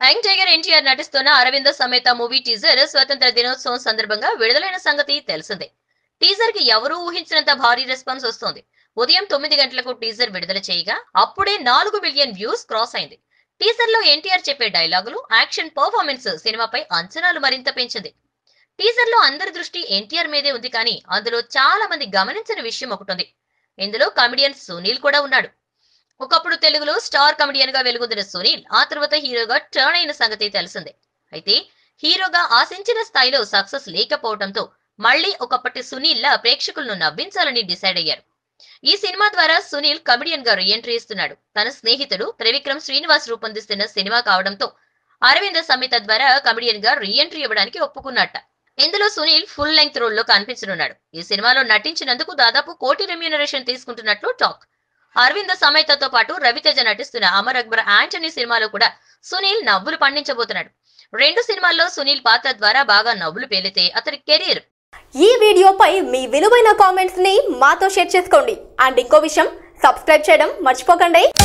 young tiger NTR నటిస్తున్న అరవింద సమేత movie teaser స్వతంత్ర దినోత్సవం సందర్భంగా విడుదలైన సంగతి తెలిసిందే టీజర్ కి ఎవరూ ఊహించినంత భారీ రెస్పాన్స్ వస్తోంది ఉదయం తొమ్మిది గంటలకు టీజర్ విడుదల చేయగా అప్పుడే నాలుగు మిలియన్ వ్యూస్ క్రాస్ అయింది టీజర్ లో ఎన్టీఆర్ చెప్పే డైలాగులు యాక్షన్ పర్ఫార్మెన్స్ సినిమాపై అంచనాలు మరింత పెంచింది టీజర్ లో అందరి దృష్టి ఎన్టీఆర్ మీదే ఉంది కానీ అందులో చాలా మంది గమనించిన విషయం ఒకటి ఉంది ఇందులో కమెడియన్ సునీల్ కూడా ఉన్నాడు ఒకప్పుడు తెలుగులో స్టార్ కమెడియన్ గా వెలుగొందిన సునీల్ ఆ తర్వాత హీరోగా టర్న్ అయిన సంగతి తెలిసిందే అయితే హీరోగా ఆశించిన స్థాయిలో సక్సెస్ లేకపోవడంతో మళ్ళీ ఒకప్పటి సునీల్ లా ప్రేక్షకులను నవ్వించాలని డిసైడ్ అయ్యారు ఈ సినిమా ద్వారా సునీల్ కమెడియన్ గా రీఎంట్రీ ఇస్తున్నాడు తన స్నేహితుడు త్రివిక్రమ్ శ్రీనివాస్ రూపొందిస్తున్న సినిమా కావడంతో అరవింద సమేత ద్వారా కమెడియన్ గా రీఎంట్రీ ఇవ్వడానికి ఒప్పుకున్నట్ట ఇందులో సునీల్ ఫుల్ లెంగ్త్ రోల్ లో కనిపించనున్నాడు ఈ సినిమాలో నటించినందుకు దాదాపు కోటి రెమ్యూనరేషన్ తీసుకుంటున్నట్లు టాక్ అరవింద సమేతతో పాటు రవితేజ నటిస్తున్న అమర్ అక్బర్ యాంటనీ సినిమాలో కూడా సునీల్ నవ్వులు పండించబోతున్నాడు రెండు సినిమాల్లో సునీల్ పాత్ర ద్వారా బాగా నవ్వులు పేలితే అతని కెరీర్ ఈ వీడియోపై మీ విలువైన కామెంట్స్ ని మాతో షేర్ చేసుకోండి అండ్ ఇంకో విషయం సబ్స్క్రైబ్ చేయడం మర్చిపోకండి